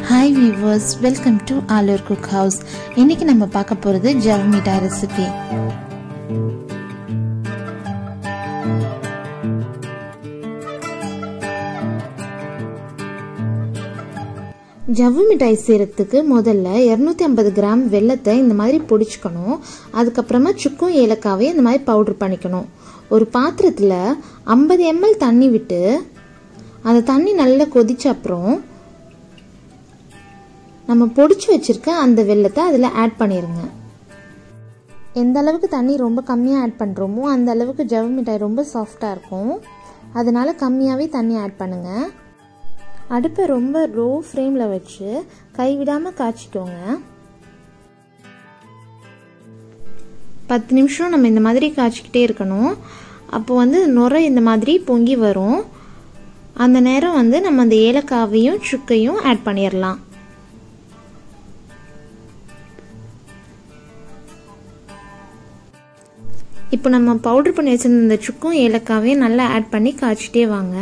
hi viewers welcome to Aloor cook house இன்னைக்கு நம்ம பார்க்க போகிறது ஜவ் மிட்டாய் ரெசிபி ஜவ்வு மிட்டாய் செய்கிறதுக்கு முதல்ல இரநூத்தி ஐம்பது கிராம் வெள்ளத்தை இந்த மாதிரி பொடிச்சுக்கணும் அதுக்கப்புறமா சுக்கும் ஏலக்காவையும் இந்த மாதிரி பவுட்ரு பண்ணிக்கணும் ஒரு பாத்திரத்தில் ஐம்பது எம்எல் தண்ணி விட்டு அந்த தண்ணி நல்லா கொதிச்ச அப்புறம் நம்ம பொடிச்சு வச்சுருக்க அந்த வெள்ளத்தை அதில் ஆட் பண்ணிடுங்க எந்த அளவுக்கு தண்ணி ரொம்ப கம்மியாக ஆட் பண்ணுறோமோ அந்த அளவுக்கு ஜவு மிட்டாய் ரொம்ப சாஃப்டாக இருக்கும் அதனால் கம்மியாகவே தண்ணி ஆட் பண்ணுங்கள் அடுப்பை ரொம்ப லோ ஃப்ளேமில் வச்சு கைவிடாமல் காய்ச்சிக்கோங்க பத்து நிமிஷம் நம்ம இந்த மாதிரி காய்ச்சிக்கிட்டே இருக்கணும் அப்போ வந்து நுரை இந்த மாதிரி பொங்கி வரும் அந்த நேரம் வந்து நம்ம அந்த ஏலக்காவையும் சுக்கையும் ஆட் பண்ணிடலாம் இப்போ நம்ம பவுட்ரு பண்ணி வச்சிருந்த இந்த சுக்கும் ஏலக்காவையும் நல்லா ஆட் பண்ணி காய்ச்சிட்டே வாங்க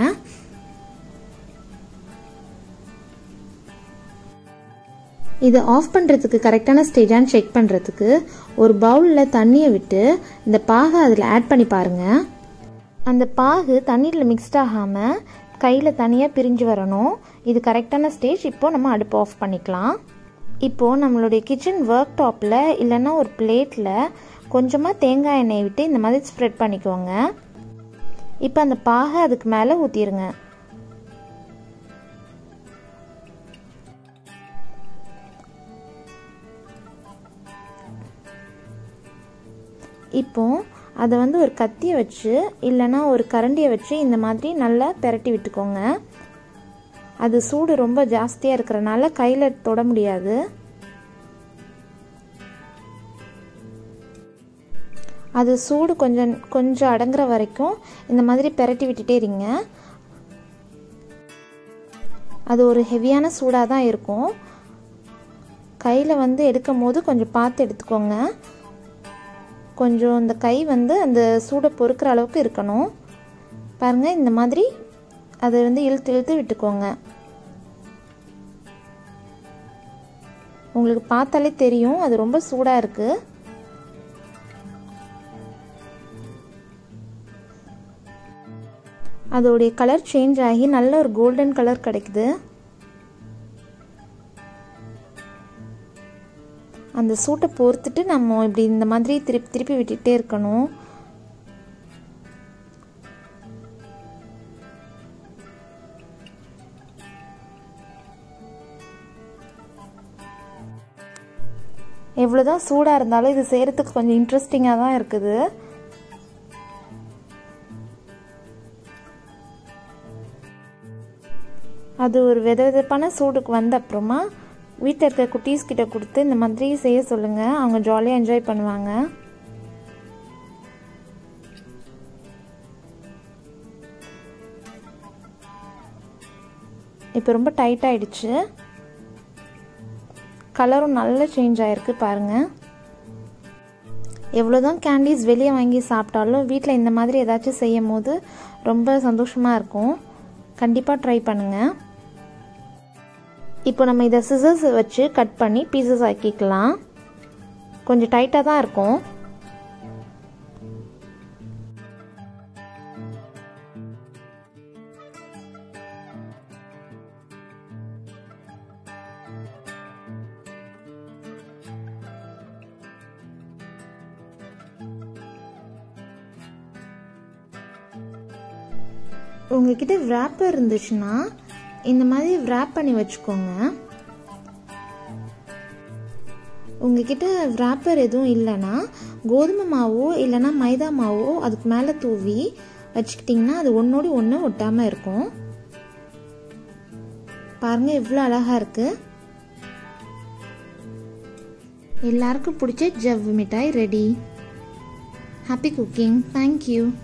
இது ஆஃப் பண்ணுறதுக்கு கரெக்டான ஸ்டேஜான்னு செக் பண்ணுறதுக்கு ஒரு பவுலில் தண்ணியை விட்டு இந்த பாகை அதில் ஆட் பண்ணி பாருங்கள் அந்த பாகு தண்ணீரில் மிக்ஸ்ட் ஆகாமல் கையில் தனியாக பிரிஞ்சு வரணும் இது கரெக்டான ஸ்டேஜ் இப்போது நம்ம அடுப்பு ஆஃப் பண்ணிக்கலாம் இப்போது நம்மளுடைய கிச்சன் ஒர்க் டாப்பில் இல்லைன்னா ஒரு பிளேட்டில் கொஞ்சமாக தேங்காய் எண்ணெய் விட்டு இந்த மாதிரி ஸ்ப்ரெட் பண்ணிக்கோங்க இப்போ அந்த பாகை அதுக்கு மேலே ஊற்றிடுங்க இப்போ அதை வந்து ஒரு கத்தியை வச்சு இல்லைன்னா ஒரு கரண்டியை வச்சு இந்த மாதிரி நல்லா பெரட்டி விட்டுக்கோங்க அது சூடு ரொம்ப ஜாஸ்தியாக இருக்கிறனால கையில் தொட முடியாது அது சூடு கொஞ்சம் கொஞ்சம் அடங்குற வரைக்கும் இந்த மாதிரி பெரட்டி விட்டுட்டே இருங்க அது ஒரு ஹெவியான சூடாக தான் இருக்கும் கையில் வந்து எடுக்கும் போது கொஞ்சம் பார்த்து எடுத்துக்கோங்க கொஞ்சம் இந்த கை வந்து அந்த சூடை பொறுக்கிற அளவுக்கு இருக்கணும் பாருங்கள் இந்த மாதிரி அதை வந்து இழுத்து இழுத்து விட்டுக்கோங்க உங்களுக்கு பார்த்தாலே தெரியும் அது ரொம்ப சூடாக இருக்குது அதோடைய கலர் சேஞ்ச் ஆகி நல்ல ஒரு கோல்டன் கலர் கிடைக்குது அந்த சூட்டை பொறுத்துட்டு நம்ம இப்படி இந்த மாதிரி திருப்பி திருப்பி விட்டுகிட்டே இருக்கணும் எவ்வளோதான் சூடாக இருந்தாலும் இது செய்கிறதுக்கு கொஞ்சம் இன்ட்ரெஸ்டிங்காக தான் இருக்குது அது ஒரு வித விதப்பான சூடுக்கு வந்த அப்புறமா வீட்டில் இருக்க குட்டீஸ் கிட்ட கொடுத்து இந்த மாதிரி செய்ய சொல்லுங்கள் அவங்க ஜாலியாக என்ஜாய் பண்ணுவாங்க இப்போ ரொம்ப டைட் ஆயிடுச்சு கலரும் நல்லா சேஞ்ச் ஆகிருக்கு பாருங்கள் எவ்வளோதான் கேண்டீஸ் வெளியே வாங்கி சாப்பிட்டாலும் வீட்டில் இந்த மாதிரி ஏதாச்சும் செய்யும் போது ரொம்ப சந்தோஷமாக இருக்கும் கண்டிப்பாக ட்ரை பண்ணுங்கள் இப்போ நம்ம இதை சிசர்ஸ் வச்சு கட் பண்ணி பீசஸ் ஆக்கிக்கலாம் கொஞ்சம் டைட்டாக தான் இருக்கும் உங்ககிட்ட விராப்பர் இருந்துச்சுன்னா இந்த மாதிரி விராப் பண்ணி வச்சுக்கோங்க உங்ககிட்ட விராப்பர் எதுவும் இல்லைன்னா கோதுமை மாவோ இல்லைன்னா மைதா மாவோ அதுக்கு மேலே தூவி வச்சுக்கிட்டிங்கன்னா அது ஒன்றோடு ஒன்று ஒட்டாமல் இருக்கும் பாருங்கள் எவ்வளோ அழகாக இருக்குது எல்லாருக்கும் பிடிச்ச ஜவ்வு மிட்டாய் ரெடி ஹாப்பி குக்கிங் தேங்க்யூ